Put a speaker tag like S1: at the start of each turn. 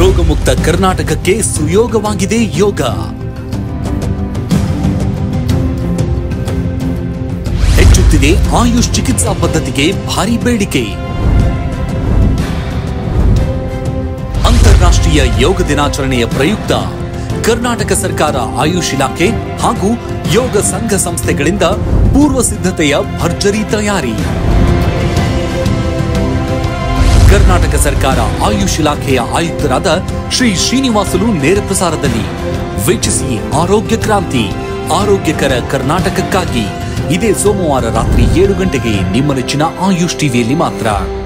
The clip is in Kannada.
S1: ರೋಗಮುಕ್ತ ಕರ್ನಾಟಕಕ್ಕೆ ಸುಯೋಗವಾಗಿದೆ ಯೋಗ ಹೆಚ್ಚುತ್ತಿದೆ ಆಯುಷ್ ಚಿಕಿತ್ಸಾ ಪದ್ಧತಿಗೆ ಭಾರಿ ಬೇಡಿಕೆ ಅಂತಾರಾಷ್ಟ್ರೀಯ ಯೋಗ ದಿನಾಚರಣೆಯ ಪ್ರಯುಕ್ತ ಕರ್ನಾಟಕ ಸರ್ಕಾರ ಆಯುಷ್ ಇಲಾಖೆ ಹಾಗೂ ಯೋಗ ಸಂಘ ಸಂಸ್ಥೆಗಳಿಂದ ಪೂರ್ವ ಸಿದ್ಧತೆಯ ಭರ್ಜರಿ ತಯಾರಿ ಕರ್ನಾಟಕ ಸರ್ಕಾರ ಆಯುಷ್ ಇಲಾಖೆಯ ಆಯುಕ್ತರಾದ ಶ್ರೀ ಶ್ರೀನಿವಾಸುಲು ನೇರ ಪ್ರಸಾರದಲ್ಲಿ ವೀಕ್ಷಿಸಿ ಆರೋಗ್ಯ ಕ್ರಾಂತಿ ಆರೋಗ್ಯಕರ ಕರ್ನಾಟಕಕ್ಕಾಗಿ ಇದೇ ಸೋಮವಾರ ರಾತ್ರಿ ಏಳು ಗಂಟೆಗೆ ನಿಮ್ಮ ನೆಚ್ಚಿನ ಆಯುಷ್ ಟಿವಿಯಲ್ಲಿ ಮಾತ್ರ